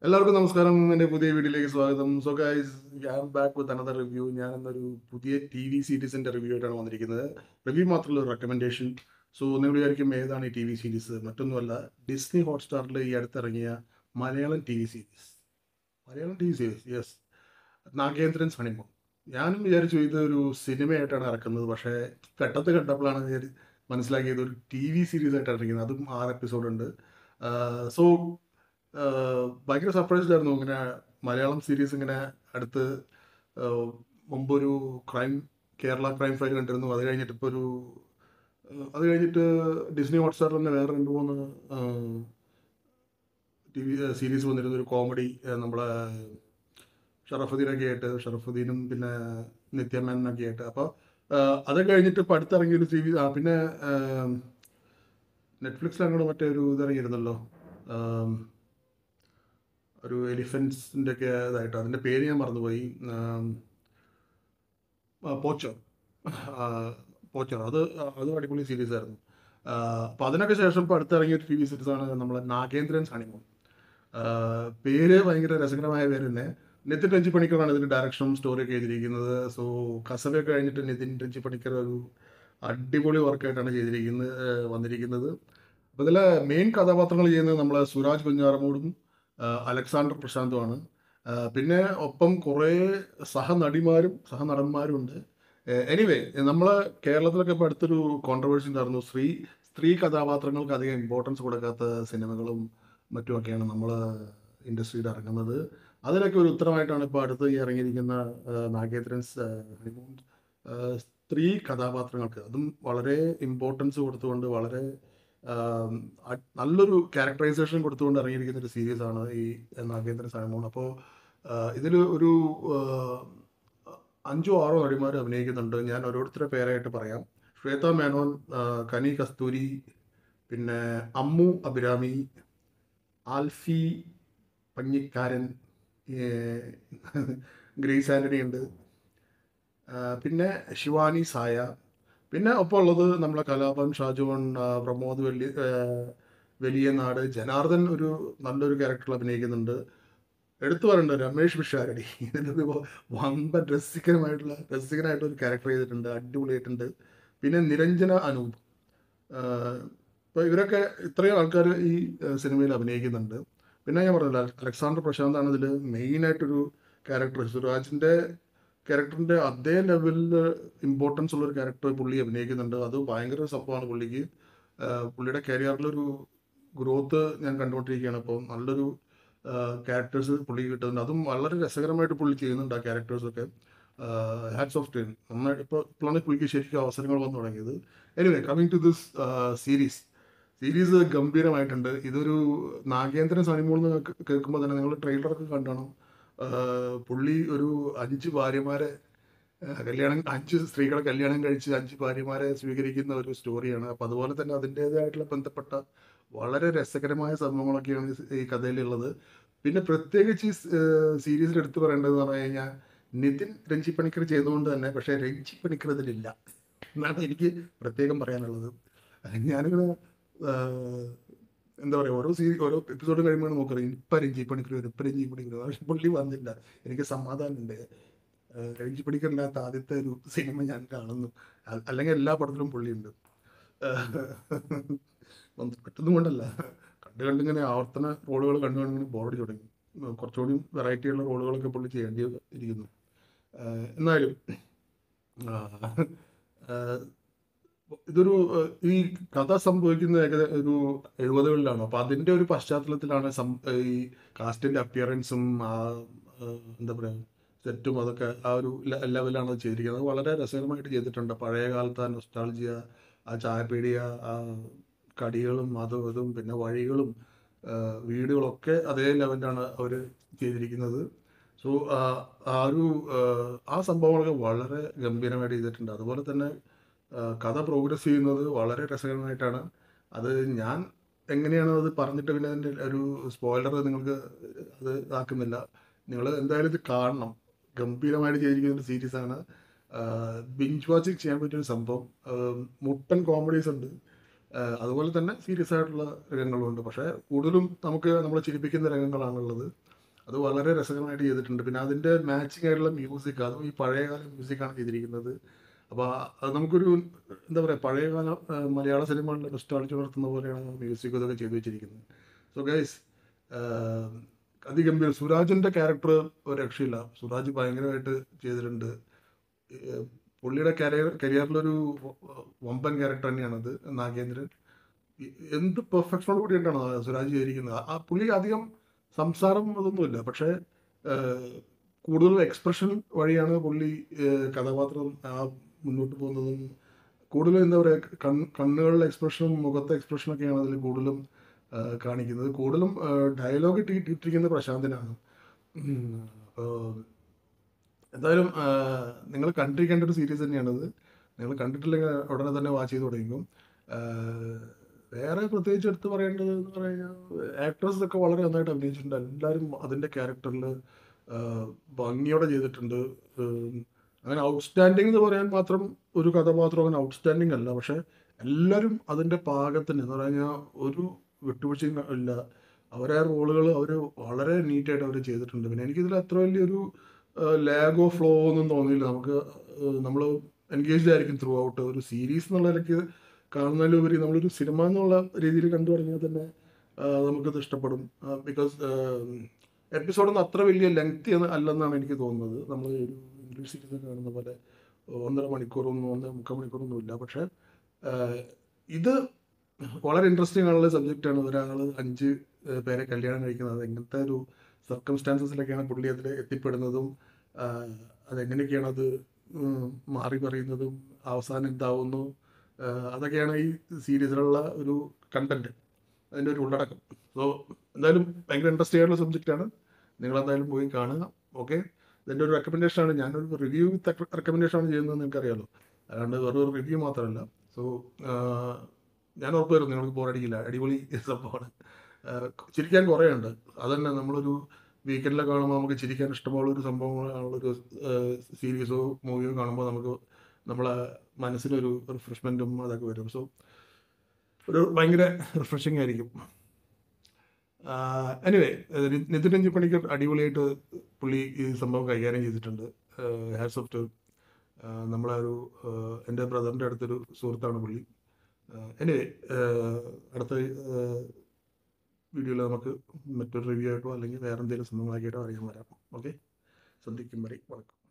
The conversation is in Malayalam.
എല്ലാവർക്കും നമസ്കാരം എൻ്റെ പുതിയ വീഡിയോയിലേക്ക് സ്വാഗതം സോ ഗൈസ് ഞാൻ ബാക്ക് വിത്ത് അനദർ റിവ്യൂ ഞാൻ എന്നൊരു പുതിയ ടി വി സീരീസിൻ്റെ റിവ്യൂ ആയിട്ടാണ് വന്നിരിക്കുന്നത് റിവ്യൂ മാത്രമല്ല ഒരു റെക്കമെൻഡേഷൻ സോ നിങ്ങൾ വിചാരിക്കും ഏതാണ് ഈ ടി വി സീരീസ് മറ്റൊന്നുമല്ല ഡിസ്നി ഹോട്ട്സ്റ്റാറിൽ ഈ അടുത്തിറങ്ങിയ Malayalam T V series Malayalam T V series yes Nagendran സണിമോൻ ഞാനും വിചാരിച്ചു ഇതൊരു സിനിമയായിട്ടാണ് ഇറക്കുന്നത് പക്ഷേ പെട്ടെന്ന് കണ്ടപ്പോഴാണ് ഞാൻ മനസ്സിലാക്കിയത് ഒരു ടി വി സീരീസ് ആയിട്ടാണ് ഇറങ്ങുന്നത് അതും ആറ് എപ്പിസോഡ് ഉണ്ട് സോ ഭയങ്കര സർപ്രൈസ്ഡ് ആയിരുന്നു ഇങ്ങനെ മലയാളം സീരീസ് ഇങ്ങനെ അടുത്ത് ആഹ് മുമ്പൊരു ക്രൈം കേരള ക്രൈം ഫയൽ കണ്ടിരുന്നു അത് കഴിഞ്ഞിട്ട് ഇപ്പോൾ ഒരു ആഹ് അത് കഴിഞ്ഞിട്ട് ഡിസ്നി ഹോട്ട്സ്റ്റാറിൽ തന്നെ വേറെ രണ്ട് മൂന്ന് ടി വി സീരീസ് വന്നിരുന്നു ഒരു കോമഡി നമ്മളെ ഷറഫുദ്ദീനൊക്കെ ആയിട്ട് ഷറഫുദ്ദീനും പിന്നെ നിത്യമേനൊക്കെ ആയിട്ട് അപ്പോൾ അത് കഴിഞ്ഞിട്ട് ഇപ്പോൾ അടുത്തിറങ്ങിയ ഒരു സീരീസ് ആ പിന്നെ നെറ്റ്ഫ്ലിക്സിൽ അങ്ങോട്ട് മറ്റേ ഒരു ഇതിറങ്ങിയിരുന്നല്ലോ ആം, ഒരു എലിഫൻസിൻ്റെ ഒക്കെ ഇതായിട്ട് അതിൻ്റെ പേര് ഞാൻ മറന്നുപോയി ആം, ആ, പോച്ചർ ആ, പോച്ചർ അത് അതും അടിപൊളി സീരീസ് ആയിരുന്നു അപ്പോൾ അതിനൊക്കെ ശേഷം ഇപ്പോൾ അടുത്തിറങ്ങിയ ഒരു ടി വി സീരീസാണ് നമ്മളെ നാഗേന്ദ്രൻ ഹണിമൂൺ പേര് ഭയങ്കര രസകരമായ പേര് തന്നെ നിതിൻ രഞ്ജി പണിക്കറാണ് ഇതിൻ്റെ ഡയറക്ഷനും സ്റ്റോറിയൊക്കെ എഴുതിയിരിക്കുന്നത് സോ കസവയൊക്കെ കഴിഞ്ഞിട്ട് നിതിൻ രഞ്ജി പണിക്കർ ഒരു അടിപൊളി വർക്കായിട്ടാണ് ചെയ്തിരിക്കുന്നത് ഏഹ് വന്നിരിക്കുന്നത് അപ്പോൾ ഇതിലെ മെയിൻ കഥാപാത്രങ്ങൾ ചെയ്യുന്നത് നമ്മളെ സുരാജ് കുഞ്ഞാറമൂടും ആഹ് അലക്സാണ്ടർ പ്രശാന്തുമാണ് ആഹ് പിന്നെ ഒപ്പം കുറേ സഹനടിമാരും സഹനടന്മാരും ഉണ്ട് എനിവേ നമ്മൾ കേരളത്തിലൊക്കെ ഇപ്പോൾ അടുത്തൊരു കോൺട്രവേഴ്സി ഉണ്ടായിരുന്നു സ്ത്രീ സ്ത്രീ കഥാപാത്രങ്ങൾക്ക് അധികം ഇമ്പോർട്ടൻസ് കൊടുക്കാത്ത സിനിമകളും മറ്റുമൊക്കെയാണ് നമ്മൾ ഇൻഡസ്ട്രിയിൽ ഇറങ്ങുന്നത് അതിനൊക്കെ ഒരു ഉത്തരമായിട്ടാണ് ഇപ്പോൾ അടുത്ത് ഈ ഇറങ്ങിയിരിക്കുന്ന ആഹ് നാഗേന്ദ്രൻസ് ആഹ് ഹണിമൂൺ ആഹ് സ്ത്രീ കഥാപാത്രങ്ങൾക്ക് അതും വളരെ ഇമ്പോർട്ടൻസ് കൊടുത്തുകൊണ്ട് വളരെ ആം, അ- നല്ലൊരു ക്യാരക്ടറൈസേഷൻ കൊടുത്തുകൊണ്ട് ഇറങ്ങിയിരിക്കുന്ന ഒരു സീരീസ് ആണ് ഈ നാഗേന്ദ്രൻ സായമോൺ അപ്പോൾ ഇതിൽ ഒരു ആ, അഞ്ചോ ആറോ നടിമാർ അഭിനയിക്കുന്നുണ്ട് ഞാൻ ഓരോരുത്തരുടെ പേരായിട്ട് പറയാം ശ്വേത മേനോൻ ആ, കനി കസ്തൂരി പിന്നെ അമ്മു അഭിരാമി ആൽഫി പഞ്ഞിക്കാരൻ ഏ, ഗ്രേസ് ആൻ്റണി ഉണ്ട് ആ, പിന്നെ ശിവാനി സായ പിന്നെ ഒപ്പം ഉള്ളത് നമ്മളെ കലാപൻ ഷാജോൺ ആ, പ്രമോദ് വലിയ ആ, വലിയ നാട് ജനാർദ്ദൻ ഒരു നല്ലൊരു ക്യാരക്ടറിൽ അഭിനയിക്കുന്നുണ്ട് എടുത്തു പറയണ്ട രമേഷ് പിഷാരടി ഇതിനൊരു വമ്പൻ രസികരമായിട്ടുള്ള രസികനായിട്ടുള്ള ഒരു ക്യാരക്ടർ ചെയ്തിട്ടുണ്ട് അടിപൊളിയായിട്ടുണ്ട് പിന്നെ നിരഞ്ജന അനൂപ് ഇപ്പോൾ ഇവരൊക്കെ ഇത്രയും ആൾക്കാർ ഈ ആ, സിനിമയിൽ അഭിനയിക്കുന്നുണ്ട് പിന്നെ ഞാൻ പറഞ്ഞില്ല അലക്സാണ്ടർ പ്രശാന്താണ് ഇതിൽ മെയിനായിട്ടൊരു ക്യാരക്ടർ സുരാജിൻ്റെ ക്യാരക്ടറിൻ്റെ അതേ ലെവലിൽ ഇമ്പോർട്ടൻസ് ഉള്ള ഒരു ക്യാരക്ടർ പുള്ളി അഭിനയിക്കുന്നുണ്ട് അത് ഭയങ്കര സംഭവമാണ് പുള്ളിക്ക് ആഹ് പുള്ളിയുടെ കരിയറിലൊരു ഗ്രോത്ത് ഞാൻ കണ്ടുകൊണ്ടിരിക്കുകയാണ് അപ്പോൾ നല്ലൊരു ക്യാരക്ടേഴ്സ് പുള്ളിക്ക് കിട്ടുന്നുണ്ട് അതും വളരെ രസകരമായിട്ട് പുള്ളി ചെയ്യുന്നുണ്ട് ആ ക്യാരക്ടേഴ്സൊക്കെ ഹാറ്റ്സ് ഓഫ് ടീം നന്നായിട്ട് ഇപ്പോൾ ഇപ്പോഴാണ് പുള്ളിക്ക് ശരിക്കും അവസരങ്ങൾ വന്നു തുടങ്ങിയത് anyway coming to this series series ഗംഭീരമായിട്ടുണ്ട് ഇതൊരു നാഗേന്ദ്രൻ സണിമോൾ എന്ന് കേൾക്കുമ്പോൾ തന്നെ നിങ്ങൾ ട്രെയിലറൊക്കെ കണ്ടാണോ ആഹ് പുള്ളി ഒരു അഞ്ച് ഭാര്യമാരെ ആഹ് കല്യാണം അഞ്ച് സ്ത്രീകളെ കല്യാണം കഴിച്ച് അഞ്ച് ഭാര്യമാരെ സ്വീകരിക്കുന്ന ഒരു സ്റ്റോറിയാണ് അപ്പം അതുപോലെ തന്നെ അതിൻ്റേതായിട്ടുള്ള ബന്ധപ്പെട്ട വളരെ രസകരമായ സംഭവങ്ങളൊക്കെയാണ് ഈ സ് ഈ കഥയിലുള്ളത് പിന്നെ പ്രത്യേകിച്ച് ഈ സീരീസിൽ എടുത്തു പറയേണ്ടത് പറഞ്ഞു കഴിഞ്ഞാൽ നിതിൻ രഞ്ജി പണിക്കർ ചെയ്തുകൊണ്ട് തന്നെ പക്ഷേ രഞ്ജി പണിക്കർ ഇതിലില്ല എന്നാണ് എനിക്ക് പ്രത്യേകം പറയാനുള്ളത് ഞാനിങ്ങനെ ആഹ് എന്താ പറയുക ഓരോ സീരീസ് ഓരോ എപ്പിസോഡ് കഴിയുമ്പോൾ നോക്കുന്നത് ഇപ്പം രഞ്ജി പണിക്കർ വരും ഇപ്പം രഞ്ജി പണിക്കർ വരും പക്ഷെ പുള്ളി വന്നില്ല എനിക്ക് സമാധാനമുണ്ട് ആഹ് രഞ്ജി പണിക്കറില്ലാത്ത ആദ്യത്തെ ഒരു സിനിമ ഞാൻ കാണുന്നു അ- അല്ലെങ്കിൽ എല്ലാ പടത്തിലും പുള്ളിയുണ്ട് ഒന്ന് പെട്ടെന്ന് കൊണ്ടല്ല കണ്ട് കണ്ടിങ്ങനെ ആവർത്തന റോളുകൾ കണ്ടു കണ്ടിങ്ങനെ ബോറടി തുടങ്ങി ഉം കുറച്ചുകൂടി വെറൈറ്റി ഉള്ള റോളുകളൊക്കെ പുള്ളി ചെയ്യേണ്ടി ഇരിക്കുന്നു ആഹ് എന്നാലും ആഹ് ആഹ് ഇതൊരു ഏഹ്, ഈ കഥ സംഭവിക്കുന്നത് ഏകദേശം ഒരു എഴുപതുകളിലാണ് അപ്പോൾ അതിൻ്റെ ഒരു പശ്ചാത്തലത്തിലാണ് സം- ഈ കാസ്റ്റിൻ്റെ അപ്പിയറൻസും ആ ഏഹ്, എന്താ പറയുക സെറ്റും അതൊക്കെ ആ ഒരു ലെ- ലെവലാണ് അത് ചെയ്തിരിക്കുന്നത് അത് വളരെ രസകരമായിട്ട് ചെയ്തിട്ടുണ്ട് പഴയ കാലത്ത് ആ നൊസ്റ്റാൾജിയ ആ ചായപ്പീടിയ ആ കടികളും അതും ഇതും പിന്നെ വഴികളും ഏഹ്, വീടുകളൊക്കെ അതേ ലെവലിലാണ് അവർ ചെയ്തിരിക്കുന്നത് സോ ആ ഒരു ഏഹ്, ആ സംഭവങ്ങളൊക്കെ വളരെ ഗംഭീരമായിട്ട് ചെയ്തിട്ടുണ്ട് അതുപോലെ തന്നെ ആഹ് കഥ പ്രോഗ്രസ് ചെയ്യുന്നത് വളരെ രസകരമായിട്ടാണ് അത് ഞാൻ എങ്ങനെയാണ് അത് പറഞ്ഞിട്ട് പിന്നെ അതിൻ്റെ ഒരു സ്പോയിലർ നിങ്ങൾക്ക് അത് ആക്കുന്നില്ല നിങ്ങൾ എന്തായാലും ഇത് കാണണം ഗംഭീരമായിട്ട് ചെയ്തിരിക്കുന്ന ഒരു സീരീസാണ് ബിഞ്ച് വാച്ചിങ് ചെയ്യാൻ പറ്റിയൊരു സംഭവം ആഹ് മുട്ടൻ കോമഡീസ് ഉണ്ട് ആഹ് അതുപോലെ തന്നെ സീരിയസ് ആയിട്ടുള്ള രംഗങ്ങളുണ്ട് പക്ഷേ കൂടുതലും നമുക്ക് നമ്മളെ ചിരിപ്പിക്കുന്ന രംഗങ്ങളാണുള്ളത് അത് വളരെ രസകരമായിട്ട് ചെയ്തിട്ടുണ്ട് പിന്നെ അതിൻ്റെ മാച്ചിങ് ആയിട്ടുള്ള മ്യൂസിക് അതും ഈ പഴയകാല മ്യൂസിക്കാണ് ചെയ്തിരിക്കുന്നത് അപ്പോൾ അത് നമുക്കൊരു എന്താ പറയുക പഴയകാല ആ, മലയാള സിനിമകളിലെ നൊസ്റ്റാൾജി ഉണർത്തുന്ന പോലെയാണ് മ്യൂസിക് ഇതൊക്കെ ചെയ്തു വെച്ചിരിക്കുന്നത് സോ ഗൈസ് അതിഗംഭീരം സുരാജിൻ്റെ ക്യാരക്ടർ ഒരു രക്ഷയില്ല സുരാജ് ഭയങ്കരമായിട്ട് ചെയ്തിട്ടുണ്ട് ഏഹ് പുള്ളിയുടെ കരിയർ കരിയറിലൊരു വമ്പൻ ക്യാരക്ടർ തന്നെയാണത് നാഗേന്ദ്രൻ ഈ- എന്ത് പെർഫെക്ഷനോട് കൂടിയിട്ടാണ് ആ സുരാജ് ചെയ്തിരിക്കുന്നത് ആ പുള്ളി അധികം സംസാരം അതൊന്നുമില്ല പക്ഷേ ഏഹ്, കൂടുതൽ എക്സ്പ്രഷൻ വഴിയാണ് പുള്ളി ഏഹ്, കഥാപാത്രം ആ മുന്നോട്ട് പോകുന്നതും കൂടുതലും എന്താ പറയുക കൺ കണ്ണുകളിലെ എക്സ്പ്രഷനും മുഖത്തെ എക്സ്പ്രഷനൊക്കെയാണ് അതിൽ കൂടുതലും ഏഹ്, കാണിക്കുന്നത് കൂടുതലും ഡയലോഗ് ഇട്ടിരിക്കുന്നത് പ്രശാന്തിനാണ് ഉം. അപ്പോൾ എന്തായാലും നിങ്ങൾ കണ്ടിരിക്കേണ്ട ഒരു സീരീസ് തന്നെയാണിത് നിങ്ങൾ കണ്ടിട്ടില്ലെങ്കിൽ ഉടനെ തന്നെ വാച്ച് ചെയ്ത് തുടങ്ങിക്കും ആഹ് വേറെ പ്രത്യേകിച്ച് എടുത്ത് പറയേണ്ടത് എന്ന് പറഞ്ഞു കഴിഞ്ഞാൽ ആക്ട്രസ് ഒക്കെ വളരെ നന്നായിട്ട് അഭിനയിച്ചിട്ടുണ്ട് എല്ലാവരും അതിൻ്റെ ക്യാരക്ടറിൽ ഭംഗിയോടെ ചെയ്തിട്ടുണ്ട് ഉം, അങ്ങനെ ഔട്ട്സ്റ്റാൻഡിങ് എന്ന് പറയാൻ മാത്രം ഒരു കഥാപാത്രം അങ്ങനെ ഔട്ട്സ്റ്റാൻഡിങ് അല്ല പക്ഷെ എല്ലാവരും അതിൻ്റെ പാകത്തിന് എന്ന് പറഞ്ഞാൽ ഒരു വിട്ടുവീഴ്ചയും ഇല്ല അവരെ റോളുകൾ അവർ വളരെ നീറ്റായിട്ട് അവർ ചെയ്തിട്ടുണ്ട് പിന്നെ എനിക്കിതിൽ അത്ര വലിയൊരു ലാഗോ ഫ്ലോ ഒന്നും തോന്നിയില്ല നമുക്ക് നമ്മൾ എൻഗേജ്ഡ് ആയിരിക്കും ത്രൂ ഔട്ട് ഒരു സീരീസ് എന്നുള്ള നിലയ്ക്ക് കാണുന്നതിലുപരി നമ്മളൊരു സിനിമ എന്നുള്ള രീതിയിൽ കണ്ടു തുടങ്ങിയാൽ തന്നെ ആ, നമുക്കത് ഇഷ്ടപ്പെടും ബിക്കോസ് എപ്പിസോഡൊന്നും അത്ര വലിയ ലെങ്തി അല്ലെന്നാണ് എനിക്ക് തോന്നുന്നത് നമ്മൾ ഒരു ഇംഗ്ലീഷ് സീരീസ് കാണുന്ന പോലെ ഒന്നര മണിക്കൂറൊന്നും ഒന്നര മുക്കാൽ മണിക്കൂറൊന്നും ഇല്ല പക്ഷേ ആ, ഇത് വളരെ ഇൻട്രസ്റ്റിംഗ് ആയിട്ടുള്ള സബ്ജക്റ്റാണ് ഒരാൾ അഞ്ച് ഏഹ്, പേരെ കല്യാണം കഴിക്കുന്നത് എങ്ങനത്തെ ഒരു സർക്കംസ്റ്റാൻസസിലൊക്കെയാണ് പുള്ളി അതിൽ എത്തിപ്പെടുന്നതും ആ, അതെങ്ങനെയൊക്കെയാണ് അത് ഉം, മാറി പറയുന്നതും അവസാനം എന്താവുന്നു ആ, അതൊക്കെയാണ് ഈ സീരീസിലുള്ള ഒരു കണ്ടന്റ് അതിൻ്റെ ഒരു ഉള്ളടക്കം സോ എന്തായാലും ഭയങ്കര ഇൻട്രസ്റ്റിംഗ് ആയിട്ടുള്ള സബ്ജക്റ്റാണ് നിങ്ങൾ എന്തായാലും പോയി കാണുക ഓക്കെ ഇതിൻ്റെ ഒരു റെക്കമെൻഡേഷനാണ് ഞാനൊരു റിവ്യൂ വിത്ത് റെക്കമെൻഡേഷനാണ് ചെയ്യുന്നത് നിങ്ങൾക്കറിയാലോ അല്ലാണ്ട് വെറും റിവ്യൂ മാത്രമല്ല സോ ഞാൻ ഉറപ്പ് വരും നിങ്ങൾക്ക് ബോറടിക്കില്ല അടിപൊളി സംഭവമാണ് ആഹ് ചിരിക്കാൻ കുറേ ഉണ്ട് അതന്നെ നമ്മളൊരു വീക്കെൻഡിലൊക്കെ കാണുമ്പോൾ നമുക്ക് ചിരിക്കാൻ ഇഷ്ടമുള്ള ഒരു സംഭവങ്ങളാണുള്ളൊരു സീരീസോ മൂവിയോ കാണുമ്പോൾ നമുക്ക് നമ്മളെ മനസ്സിനൊരു റിഫ്രഷ്മെൻറ്റും അതൊക്കെ വരും സോ ഒരു ഭയങ്കര റിഫ്രഷിംഗ് ആയിരിക്കും എനിവേ നിതിൻ രഞ്ജി പണിക്കർ അടിപൊളിയായിട്ട് പുള്ളി ഈ സംഭവം കൈകാര്യം ചെയ്തിട്ടുണ്ട് ഹാറ്റ്സ് ഓഫ് ടു നമ്മളെ ഒരു ആഹ് എൻ്റെ ബ്രദറിൻ്റെ അടുത്തൊരു സുഹൃത്താണ് പുള്ളി എനിവേ അടുത്ത വീഡിയോയിൽ നമുക്ക് മറ്റൊരു റിവ്യൂ ആയിട്ടോ അല്ലെങ്കിൽ വേറെ എന്തെങ്കിലും സംഭവങ്ങളാക്കിയിട്ടോ അറിയാൻ വരാം ഓക്കെ ശ്രദ്ധിക്കും വരെ വണക്കം